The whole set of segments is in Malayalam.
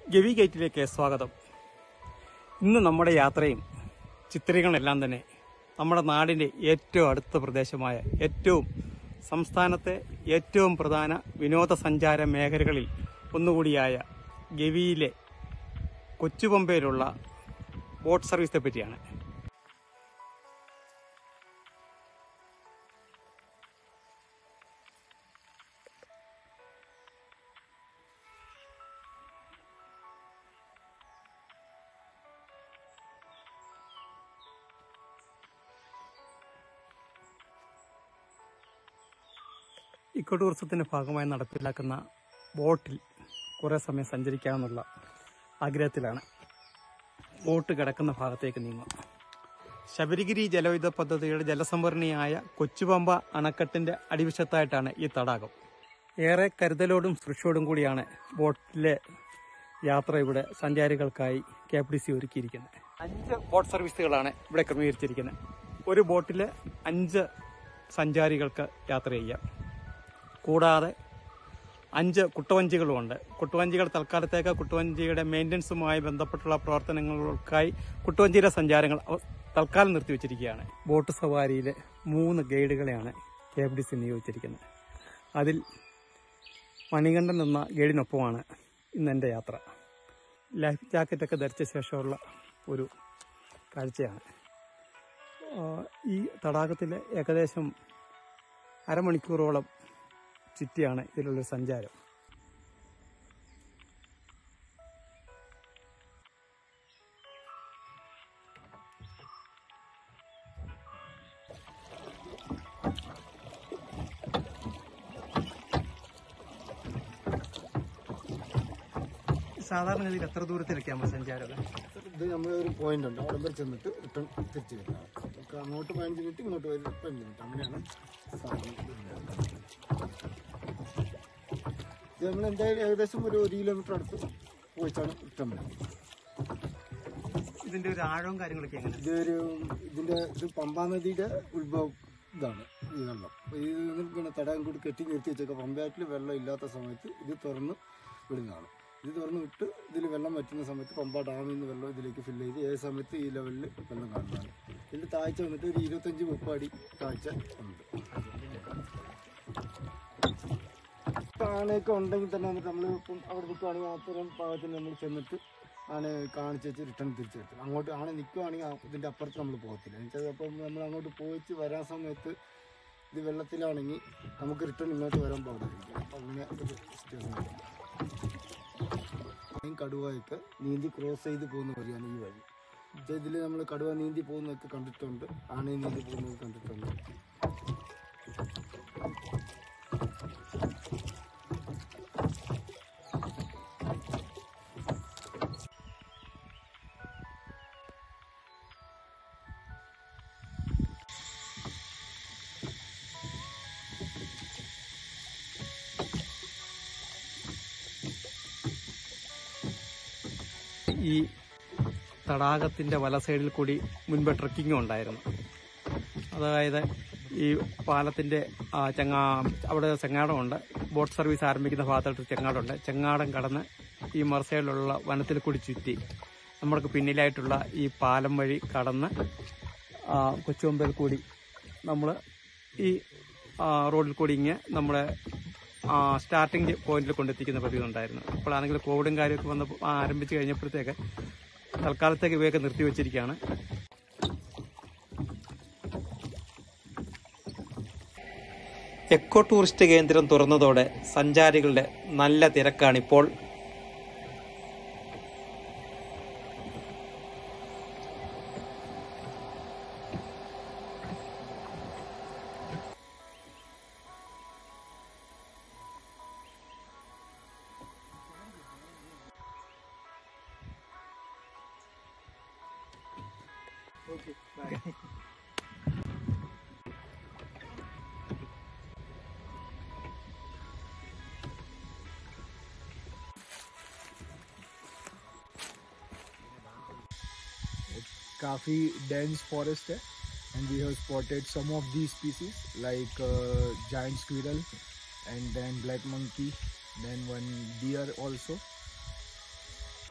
ഗവി ഗേറ്റിലേക്ക് സ്വാഗതം ഇന്ന് നമ്മുടെ യാത്രയും ചിത്രീകരണമെല്ലാം തന്നെ നമ്മുടെ നാടിൻ്റെ ഏറ്റവും അടുത്ത പ്രദേശമായ ഏറ്റവും സംസ്ഥാനത്തെ ഏറ്റവും പ്രധാന വിനോദസഞ്ചാര മേഖലകളിൽ ഒന്നുകൂടിയായ ഗവിയിലെ കൊച്ചുപമ്പയിലുള്ള ബോട്ട് സർവീസിനെ പറ്റിയാണ് ഇക്കോ ടൂറിസത്തിന്റെ ഭാഗമായി നടപ്പിലാക്കുന്ന ബോട്ടിൽ കുറേ സമയം സഞ്ചരിക്കാമെന്നുള്ള ആഗ്രഹത്തിലാണ് ബോട്ട് കിടക്കുന്ന ഭാഗത്തേക്ക് നീങ്ങുക ശബരിഗിരി ജലവൈദ്യുത പദ്ധതിയുടെ ജലസംഭരണിയായ കൊച്ചുപമ്പ അണക്കെട്ടിന്റെ അടിവശത്തായിട്ടാണ് ഈ തടാകം ഏറെ കരുതലോടും സുരക്ഷയോടും കൂടിയാണ് ബോട്ടിലെ യാത്ര ഇവിടെ സഞ്ചാരികൾക്കായി കെ എഫ് ഡി സി ഒരുക്കിയിരിക്കുന്നത് അഞ്ച് ബോട്ട് സർവീസുകളാണ് ഇവിടെ ക്രമീകരിച്ചിരിക്കുന്നത് ഒരു ബോട്ടിൽ അഞ്ച് സഞ്ചാരികൾക്ക് യാത്ര ചെയ്യാം കൂടാതെ അഞ്ച് കുട്ടവഞ്ചികളുമുണ്ട് കുട്ടവഞ്ചികൾ തൽക്കാലത്തേക്ക് കുട്ടവഞ്ചിയുടെ മെയിൻ്റനൻസുമായി ബന്ധപ്പെട്ടുള്ള പ്രവർത്തനങ്ങൾക്കായി കുട്ടവഞ്ചിയുടെ സഞ്ചാരങ്ങൾ അവ- തൽക്കാലം നിർത്തിവെച്ചിരിക്കുകയാണ് ബോട്ട് സവാരിയിൽ മൂന്ന് ഗൈഡുകളെയാണ് കെ എഫ് ഡി സി നിയോഗിച്ചിരിക്കുന്നത് അതിൽ മണികണ്ഠൻ എന്ന ഗൈഡിനൊപ്പമാണ് ഇന്ന് എൻ്റെ യാത്ര ലൈഫ് ജാക്കറ്റൊക്കെ ധരിച്ച ശേഷമുള്ള ഒരു കാഴ്ചയാണ് ആ, ഈ തടാകത്തിൽ ഏകദേശം അരമണിക്കൂറോളം ചുറ്റിയാണ് ഇതിലുള്ളൊരു സഞ്ചാരം സാധാരണ ഗതിയിൽ എത്ര ദൂരത്തിലൊക്കെയാണ് നമ്മൾ സഞ്ചാരം ഇത് നമ്മൾ ഒരു പോയിന്റ് ഉണ്ട് അവിടെ വരെ ചെന്നിട്ട് റിട്ടേൺ തിരിച്ചു വരുന്നത് നമുക്ക് അങ്ങോട്ട് പതിനഞ്ച് മിനിറ്റ് ഇങ്ങോട്ട് ഒരു പതിനഞ്ച് മിനിറ്റ് അങ്ങനെയാണ് സാധനം വരുന്നത്. ഇത് നമ്മൾ എന്തായാലും ഏകദേശം ഒരു ഒരു കിലോമീറ്റർ അടുത്ത് പോയിട്ടാണ് റിട്ടേൺ വരുന്നത് ഇതിന്റെ ഒരു ആഴവും കാര്യങ്ങളൊക്കെ എങ്ങനെ ഇതൊരു ഇതിന്റെ ഇത് പമ്പാ നദിയുടെ ഉത്ഭവം ഇതാണ് ഈ വെള്ളം അപ്പോൾ ഇത് പിന്നെ തടാകം കൂടി കെട്ടി നിർത്തി വെച്ചേക്കാം പമ്പയാറ്റിൽ വെള്ളം ഇല്ലാത്ത സമയത്ത് ഇത് തുറന്ന് വിടുന്നതാണ് ഇത് തുറന്ന് വിട്ട് ഇതിൽ വെള്ളം വറ്റുന്ന സമയത്ത് പമ്പ ഡാമിൽ നിന്ന് വെള്ളം ഇതിലേക്ക് ഫില്ല് ചെയ്ത് ഏത് സമയത്ത് ഈ ലെവലിൽ വെള്ളം കാണുന്നതാണ് ഇതിന്റെ താഴ്ച വന്നിട്ട് ഒരു ഇരുപത്തഞ്ച് മുപ്പത് അടി താഴ്ച ഉണ്ട് ഇപ്പം ആനയൊക്കെ ഉണ്ടെങ്കിൽ തന്നെ വന്നിട്ട് നമ്മൾ ഇപ്പം അവിടെ നിൽക്കുവാണെങ്കിൽ അത്തരം ഭാഗത്തിന് നമ്മൾ ചെന്നിട്ട് ആന കാണിച്ച് വെച്ച് റിട്ടേൺ തിരിച്ചു വെച്ചു അങ്ങോട്ട് ആന നിൽക്കുവാണെങ്കിൽ ആ- ഇതിൻ്റെ അപ്പുറത്ത് നമ്മൾ പോകത്തില്ല എന്നുവെച്ചാൽ അപ്പം നമ്മൾ അങ്ങോട്ട് പോയിച്ച് വരാൻ സമയത്ത് ഇത് വെള്ളത്തിലാണെങ്കിൽ നമുക്ക് റിട്ടേൺ ഇങ്ങോട്ട് വരാൻ പാടില്ല അപ്പം അങ്ങനെ ഒരു സിറ്റുവേഷൻ കടുവയൊക്കെ നീന്തി ക്രോസ് ചെയ്ത് പോകുന്ന വഴിയാണ് ഈ വഴി ഇതിൽ നമ്മൾ കടുവ നീന്തി പോകുന്നതൊക്കെ കണ്ടിട്ടുണ്ട് ആനയും നീന്തി പോകുന്നത് കണ്ടിട്ടുണ്ട് ഈ തടാകത്തിന്റെ വല സൈഡിൽ കൂടി മുൻപ് ട്രക്കിംഗ് ഉണ്ടായിരുന്നു അതായത് ഈ പാലത്തിന്റെ ആ, ചെങ്ങാ അവിടെ ചെങ്ങാടമുണ്ട് ബോട്ട് സർവീസ് ആരംഭിക്കുന്ന ഭാഗത്തോട്ട് ചെങ്ങാടമുണ്ട് ചെങ്ങാടം കടന്ന് ഈ മറുസൈഡിലുള്ള വനത്തിൽ കൂടി ചുറ്റി നമ്മൾക്ക് പിന്നിലായിട്ടുള്ള ഈ പാലം വഴി കടന്ന് ആ, കൊച്ചുകൊമ്പയിൽ കൂടി നമ്മൾ ഈ ആ, റോഡിൽ കൂടി ഇങ്ങ് നമ്മുടെ സ്റ്റാർട്ടിംഗ് പോയിന്റിൽ കൊണ്ടെത്തിക്കുന്ന പതിവ് ഉണ്ടായിരുന്നു അപ്പോഴാണെങ്കിൽ കോവിഡും കാര്യമൊക്കെ വന്ന് ആരംഭിച്ച് കഴിഞ്ഞപ്പോഴത്തേക്ക് തൽക്കാലത്തേക്ക് ഇവയൊക്കെ നിർത്തിവെച്ചിരിക്കുകയാണ് എക്കോ ടൂറിസ്റ്റ് കേന്ദ്രം തുറന്നതോടെ സഞ്ചാരികളുടെ നല്ല തിരക്കാണിപ്പോൾ काफ़ी डेंस फॉरेस्ट है and we have spotted some of these species like uh, giant squirrel and then black monkey then one deer also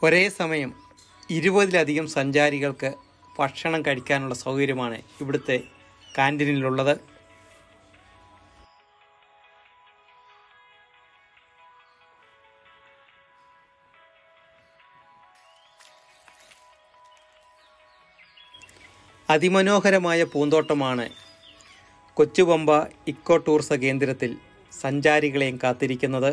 ഒരേ സമയം ഇരുപതിലധികം സഞ്ചാരികൾക്ക് ഭക്ഷണം കഴിക്കാനുള്ള സൗകര്യമാണ് ഇവിടുത്തെ കാൻറ്റീനിലുള്ളത് അതിമനോഹരമായ പൂന്തോട്ടമാണ് കൊച്ചുപമ്പ ഇക്കോ ടൂറിസ കേന്ദ്രത്തിൽ സഞ്ചാരികളെയും കാത്തിരിക്കുന്നത്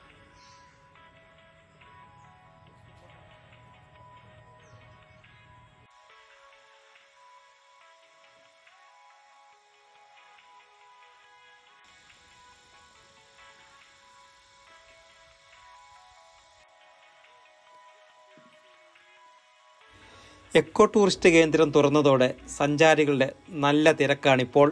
എക്കോ ടൂറിസ്റ്റ് കേന്ദ്രം തുറന്നതോടെ സഞ്ചാരികളുടെ നല്ല തിരക്കാണിപ്പോൾ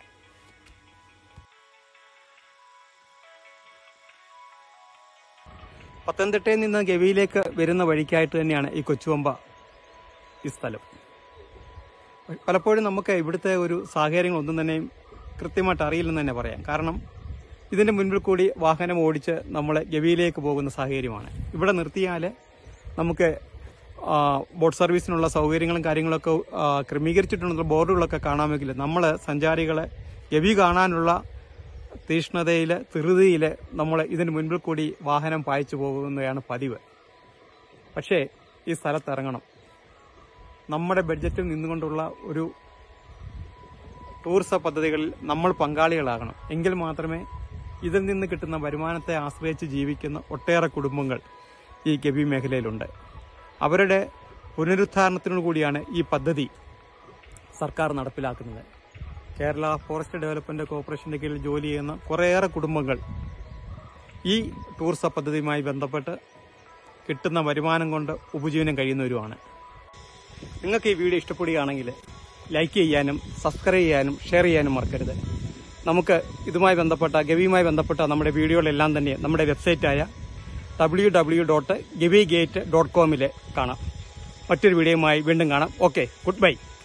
പത്തനംതിട്ടയിൽ നിന്ന് ഗവിയിലേക്ക് വരുന്ന വഴിക്കായിട്ട് തന്നെയാണ് ഈ കൊച്ചുവമ്പ ഈ സ്ഥലം പലപ്പോഴും നമുക്ക് ഇവിടുത്തെ ഒരു സാഹചര്യങ്ങളൊന്നും തന്നെയും കൃത്യമായിട്ട് അറിയില്ലെന്ന് തന്നെ പറയാം കാരണം ഇതിന്റെ മുൻപിൽ കൂടി വാഹനം ഓടിച്ച് നമ്മൾ ഗവിയിലേക്ക് പോകുന്ന സാഹചര്യമാണ് ഇവിടെ നിർത്തിയാൽ നമുക്ക് ആ, ബോട്ട് സർവീസിനുള്ള സൗകര്യങ്ങളും കാര്യങ്ങളൊക്കെ ആ, ക്രമീകരിച്ചിട്ടുള്ള ബോർഡുകളൊക്കെ കാണാമെങ്കിൽ നമ്മൾ സഞ്ചാരികളെ ഗവി കാണാനുള്ള തീഷ്ണതയിൽ ധൃതിയിൽ നമ്മൾ ഇതിന് മുൻപിൽ കൂടി വാഹനം പായിച്ചു പോകുന്നതാണ് പതിവ് പക്ഷേ ഈ സ്ഥലത്ത് ഇറങ്ങണം നമ്മുടെ ബഡ്ജറ്റിൽ നിന്നുകൊണ്ടുള്ള ഒരു ടൂറിസം പദ്ധതികളിൽ നമ്മൾ പങ്കാളികളാകണം എങ്കിൽ മാത്രമേ ഇതിൽ നിന്ന് കിട്ടുന്ന വരുമാനത്തെ ആശ്രയിച്ച് ജീവിക്കുന്ന ഒട്ടേറെ കുടുംബങ്ങൾ ഈ ഗവി മേഖലയിലുണ്ട് അവരുടെ പുനരുദ്ധാരണത്തിനു കൂടിയാണ് ഈ പദ്ധതി സർക്കാർ നടപ്പിലാക്കുന്നത് കേരള ഫോറസ്റ്റ് ഡെവലപ്മെന്റ് കോർപ്പറേഷന്റെ കീഴിൽ ജോലി ചെയ്യുന്ന കുറേയേറെ കുടുംബങ്ങൾ ഈ ടൂറിസം പദ്ധതിയുമായി ബന്ധപ്പെട്ട് കിട്ടുന്ന വരുമാനം കൊണ്ട് ഉപജീവനം കഴിയുന്നവരുമാണ് നിങ്ങൾക്ക് ഈ വീഡിയോ ഇഷ്ടപ്പെടുകയാണെങ്കിൽ ലൈക്ക് ചെയ്യാനും സബ്സ്ക്രൈബ് ചെയ്യാനും ഷെയർ ചെയ്യാനും മറക്കരുത് നമുക്ക് ഇതുമായി ബന്ധപ്പെട്ട ഗവിയുമായി ബന്ധപ്പെട്ട നമ്മുടെ വീഡിയോകളെല്ലാം തന്നെ നമ്മുടെ വെബ്സൈറ്റായ W W dot Gavi gate dot കോമിൽ കാണാം മറ്റൊരു വീഡിയോയുമായി വീണ്ടും കാണാം ഓക്കെ ഗുഡ് ബൈ